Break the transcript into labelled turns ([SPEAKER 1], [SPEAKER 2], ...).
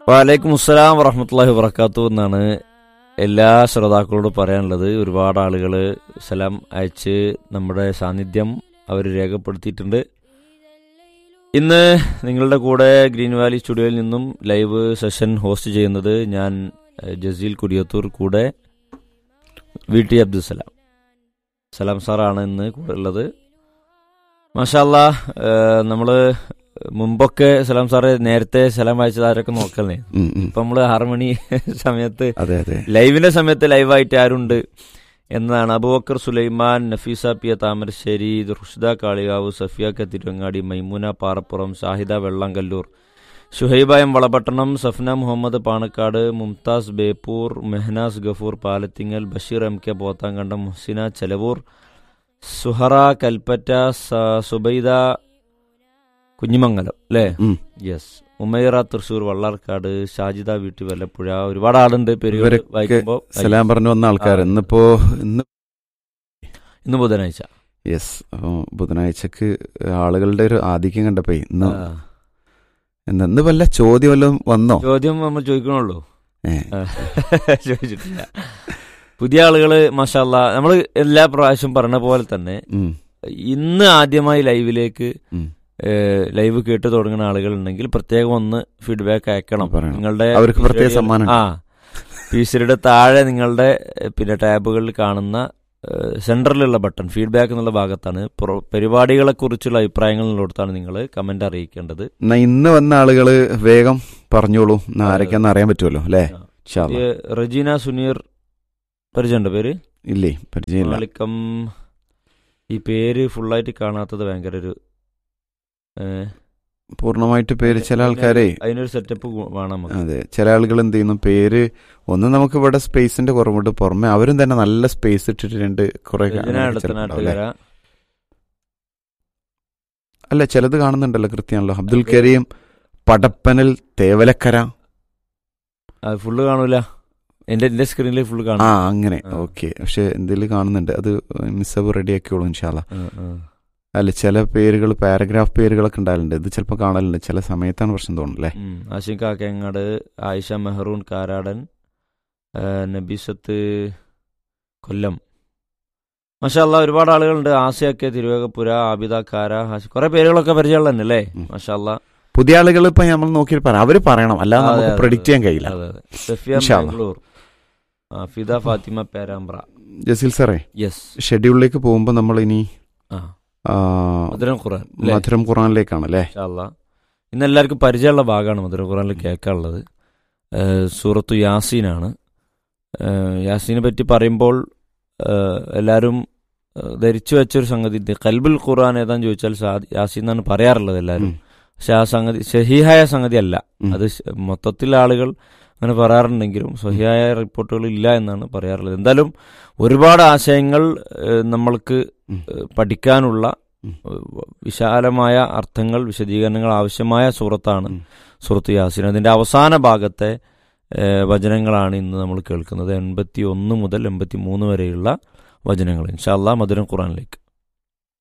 [SPEAKER 1] വാലൈക്കും അസ്സലാം വറഹമത്തല്ലാഹി വബർക്കാത്തു എന്നാണ് എല്ലാ ശ്രോതാക്കളോടും പറയാനുള്ളത് ഒരുപാട് ആളുകൾ സലാം അയച്ച് നമ്മുടെ സാന്നിധ്യം അവർ രേഖപ്പെടുത്തിയിട്ടുണ്ട് ഇന്ന് നിങ്ങളുടെ കൂടെ ഗ്രീൻ വാലി സ്റ്റുഡിയോയിൽ നിന്നും ലൈവ് സെഷൻ ഹോസ്റ്റ് ചെയ്യുന്നത് ഞാൻ ഏഹ്, ജസീൽ കുടിയത്തൂർ കൂടെ വി ടി അബ്ദുസലാം സലാം സാറാണ് ഇന്ന് കൂടെ ഉള്ളത് മാഷാല്ല നമ്മൾ മുമ്പൊക്കെ സലാം സാറ് നേരത്തെ സലാം അയച്ചത് ആരൊക്കെ നോക്കലേ
[SPEAKER 2] ഉം, ഉം.
[SPEAKER 1] ഇപ്പൊ നമ്മള് ആറ് മണി സമയത്ത്
[SPEAKER 2] അതെ അതെ
[SPEAKER 1] ലൈവിന്റെ സമയത്ത് ലൈവായിട്ട് ആരുണ്ട് എന്നതാണ് Abubakar Sulaiman Nafeesa P A Thamarassery Rushda Kalikavu Safiya K Thiruvangadi Maimuna Parappuram Shahida Vellangallur ഷുഹൈബായം വളപട്ടണം സഫ്ന മുഹമ്മദ് പാണക്കാട് മുംതാസ് ബേപ്പൂർ മെഹനാസ് ഗഫൂർ പാലത്തിങ്ങൽ ബഷീർ എം കെ പോത്താങ്കണ്ടം മുഹ്സിന ചെലവൂർ സുഹറ കൽപ്പറ്റ സ- സുബൈദ കുഞ്ഞിമംഗലം അല്ലേ
[SPEAKER 2] ഉം.
[SPEAKER 1] യെസ് ഉമൈറ തൃശൂർ വള്ളാർക്കാട് ഷാജിദ വീട്ടി വല്ലപ്പുഴ ഒരുപാട് ആളുണ്ട് പേരുകൾ
[SPEAKER 2] ഇവരൊക്കെ
[SPEAKER 1] വായിക്കുമ്പോ
[SPEAKER 2] സലാം പറഞ്ഞു വന്ന ആൾക്കാർ
[SPEAKER 1] ആ.
[SPEAKER 2] ഇന്നിപ്പോ ഇന്ന്
[SPEAKER 1] ഇന്ന് ബുധനാഴ്ച
[SPEAKER 2] യെസ് അപ്പൊ ബുധനാഴ്ചക്ക് ആളുകളുടെ ഒരു ആധിക്യം കണ്ടപ്പോ ഇന്ന്
[SPEAKER 1] ആ.
[SPEAKER 2] ഇന്ന് ഇന്ന് വല്ല ചോദ്യം വല്ലതും വന്നോ
[SPEAKER 1] ചോദ്യം നമ്മൾ ചോദിക്കണുള്ളൂ
[SPEAKER 2] ഏ,
[SPEAKER 1] ആ. ചോദിച്ചിട്ടില്ല പുതിയ ആളുകള് മഷാല്ല നമ്മൾ എല്ലാ പ്രാവശ്യം പറഞ്ഞ പോലെ തന്നെ
[SPEAKER 2] ഉം,
[SPEAKER 1] ഇന്ന് ആദ്യമായി ലൈവിലേക്ക്
[SPEAKER 2] ഉം.
[SPEAKER 1] ഏഹ്, ലൈവ് കേട്ട് തുടങ്ങുന്ന ആളുകൾ ഉണ്ടെങ്കിൽ പ്രത്യേകം ഒന്ന് ഫീഡ്ബാക്ക് അയക്കണം
[SPEAKER 2] പറയണം.
[SPEAKER 1] നിങ്ങളുടെ
[SPEAKER 2] അവർക്ക് പ്രത്യേക
[SPEAKER 1] പീസിയുടെ-
[SPEAKER 2] സമ്മാനം
[SPEAKER 1] ആ പീസിയുടെ താഴെ നിങ്ങളുടെ ഏഹ്, പിന്നെ ടാബുകളിൽ കാണുന്ന ഏഹ്, സെന്ററിലുള്ള ബട്ടൺ ഫീഡ്ബാക്ക് എന്നുള്ള ഭാഗത്താണ് പ്രോ- പരിപാടികളെ കുറിച്ചുള്ള അഭിപ്രായങ്ങൾ ഉള്ളിടത്താണ് നിങ്ങൾ കമന്റ് അറിയിക്കേണ്ടത്
[SPEAKER 2] എന്നാ ഇന്ന് വന്ന ആളുകള് വേഗം പറഞ്ഞോളൂ എന്നാ
[SPEAKER 1] അതെ.
[SPEAKER 2] ആരൊക്കെയാന്ന് അറിയാൻ പറ്റുമല്ലോ അല്ലേ
[SPEAKER 1] ആ.
[SPEAKER 2] ഇൻഷാ അല്ലാ.
[SPEAKER 1] ഈ റജീന സുനീർ പരിചയമുണ്ടോ പേര്
[SPEAKER 2] ഇല്ലേ പരിചയമില്ല
[SPEAKER 1] മാലിക്കം ഈ പേര് ഫുള്ളായിട്ട് കാണാത്തത് ഭയങ്കര ഒരു ഏഹ്,
[SPEAKER 2] പൂർണ്ണമായിട്ട് പേര് ചില ആൾക്കാരെ
[SPEAKER 1] അതിനൊരു സെറ്റപ്പ് വേണം നമുക്ക്.
[SPEAKER 2] അതെ ചില ആളുകൾ എന്ത് ചെയ്യുന്നു പേര് ഒന്ന് നമുക്ക് ഇവിടെ സ്പേസിന്റെ കുറവുണ്ട് പുറമെ അവരും തന്നെ നല്ല സ്പേസ് ഇട്ടിട്ടുണ്ട് കുറെ
[SPEAKER 1] രചന അടുത്തനാട്ടുകാര
[SPEAKER 2] അല്ല ചിലത് കാണുന്നുണ്ടല്ലോ കൃത്യമാണല്ലോ അബ്ദുൽ കരീം പടപ്പനൽ തേവലക്കര
[SPEAKER 1] അത് ഫുള്ള് കാണൂല എന്റെ എന്റെ സ്ക്രീനിൽ ഫുള്ള്
[SPEAKER 2] ആ
[SPEAKER 1] കാണും
[SPEAKER 2] അങ്ങനെ
[SPEAKER 1] ആ.
[SPEAKER 2] ഓക്കെ പക്ഷെ എന്തെങ്കിലും കാണുന്നുണ്ട് അത് മിസ്സബ് റെഡി ആക്കിയോളൂ ഇൻഷാല്ല
[SPEAKER 1] ആ, ആ.
[SPEAKER 2] അല്ല ചില പേരുകൾ പാരഗ്രാഫ് പേരുകളൊക്കെ ഉണ്ടാകലുണ്ട് ഇത് ചിലപ്പോൾ കാണലുണ്ട് ചില സമയത്താണ് പ്രശ്നം തോന്നുന്നല്ലേ
[SPEAKER 1] ഉം. ആഷിം കാക്കങ്ങാട് ആയിഷ മെഹറൂൺ കാരാടൻ ആ, നബീസത്ത് കൊല്ലം മഷാല്ല ഒരുപാട് ആളുകളുണ്ട് ആസിയൊക്കെ തിരുവേഗപ്പുര ആബിദ കാര ഹാഷി കുറെ പേരുകളൊക്കെ പരിചയമുള്ള തന്നെ അല്ലേ
[SPEAKER 2] ഉം.
[SPEAKER 1] മഷാല്ല
[SPEAKER 2] പുതിയ ആളുകൾ ഇപ്പൊ നമ്മൾ നോക്കി പറയാം അവര് പറയണം അല്ലാതെ
[SPEAKER 1] അതെ,
[SPEAKER 2] നമുക്ക്
[SPEAKER 1] അതെ,
[SPEAKER 2] പ്രഡിക്റ്റ് ചെയ്യാൻ കഴിയില്ല
[SPEAKER 1] അതെ അതെ സഫിയ
[SPEAKER 2] ഇൻഷാ അല്ലാ.
[SPEAKER 1] ബാംഗ്ലൂർ ആ, ഫിദ ഫാത്തിമ പേരാമ്പ്ര
[SPEAKER 2] ജസീൽ സാറേ
[SPEAKER 1] യെസ്
[SPEAKER 2] ഷെഡ്യൂളിലേക്ക് പോകുമ്പോൾ നമ്മൾ ഇനി
[SPEAKER 1] ആ
[SPEAKER 2] ആ,
[SPEAKER 1] മധുരം ഖുറാൻ അല്ലേ
[SPEAKER 2] മധുരം ഖുറാനിലേക്കാണ് അല്ലേ
[SPEAKER 1] ഇൻഷാല്ലാ. ഇന്ന് എല്ലാവർക്കും പരിചയമുള്ള ഭാഗമാണ് മധുര ഖുറാനിൽ കേൾക്കാനുള്ളത് ഏഹ് സൂറത്തു യാസീനാണ് ഏഹ് യാസീനെ പറ്റി പറയുമ്പോൾ ഏഹ് എല്ലാവരും ഏഹ് ധരിച്ചു വെച്ചൊരു സംഗതി ഇത് കൽബുൽ ഖുർആൻ ഏതാന്ന് ചോദിച്ചാൽ സാ- യാസീൻ എന്നാണ് പറയാറുള്ളത് എല്ലാവരും
[SPEAKER 2] ഉം.
[SPEAKER 1] പക്ഷെ ആ സംഗതി ഷഹീഹായ സംഗതി അല്ല
[SPEAKER 2] ഉം.
[SPEAKER 1] അത് ശ- മൊത്തത്തിൽ ആളുകൾ അങ്ങനെ പറയാറുണ്ടെങ്കിലും സഹിയായ റിപ്പോർട്ടുകൾ ഇല്ല എന്നാണ് പറയാറുള്ളത് എന്തായാലും ഒരുപാട് ആശയങ്ങൾ ഏഹ് നമ്മൾക്ക്
[SPEAKER 2] ഉം.
[SPEAKER 1] ഏഹ് പഠിക്കാനുള്ള
[SPEAKER 2] ഉം.
[SPEAKER 1] ഏഹ് വിശാലമായ അർത്ഥങ്ങൾ വിശദീകരണങ്ങൾ ആവശ്യമായ സൂറത്താണ്
[SPEAKER 2] ഉം.
[SPEAKER 1] സൂറത്ത് യാസീൻ അതിന്റെ അവസാന ഭാഗത്തെ ഏഹ് വചനങ്ങളാണ് ഇന്ന് നമ്മൾ കേൾക്കുന്നത് എൺപത്തി ഒന്ന് മുതൽ എൺപത്തി മൂന്ന് വരെയുള്ള വചനങ്ങൾ ഇൻഷാല്ലാ മധുരം ഖുറാനിലേക്ക്